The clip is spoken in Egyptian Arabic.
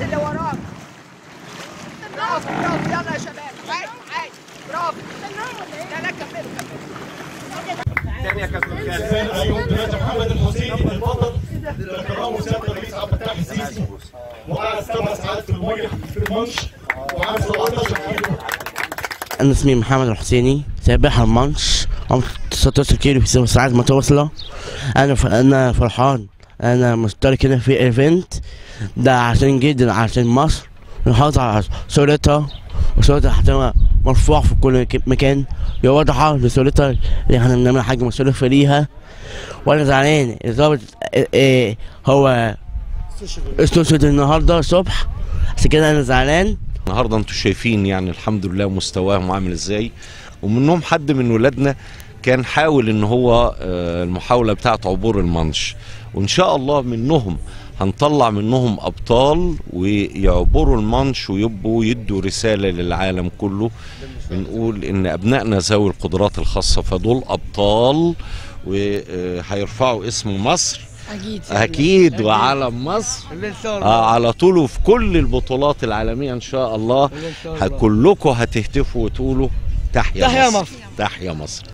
اللي وراك برافو برافو يلا يا شباب عادي عادي برافو لا لا كملوا كملوا ثاني اليوم دلوقتي محمد الحسيني اتفضل باحترام سياده الرئيس عبد الفتاح السيسي وقعد سبع ساعات في الميه في المنش وقعد 17 كيلو أنا اسمي محمد الحسيني سابح المانش عمري 19 كيلو في سبع ساعات متواصلة أنا ف... أنا فرحان أنا مشترك هنا في ايفنت ده عشان جدا عشان مصر نحافظ على صورتها وصورتها هتبقى مرفوعة في كل ك- مكان هي واضحة لصورتها اللي احنا بنعمل حاجة مشرفة ليها وأنا زعلان الظابط إيه- إيه هو استشهد النهاردة الصبح عشان كده أنا زعلان النهارده انتوا شايفين يعني الحمد لله مستواهم عامل ازاي ومنهم حد من ولادنا كان حاول ان هو آه، المحاوله بتاعه عبور المنش وان شاء الله منهم هنطلع منهم ابطال ويعبروا المنش ويبقوا يدوا رساله للعالم كله بنقول ان ابنائنا ذوي القدرات الخاصه فدول ابطال وهيرفعوا اسم مصر اكيد اكيد وعلم مصر آه على طول وفي كل البطولات العالميه ان شاء الله كلكم هتهتفوا وتقولوا تحيا تحيا مصر مصر. تحيا مصر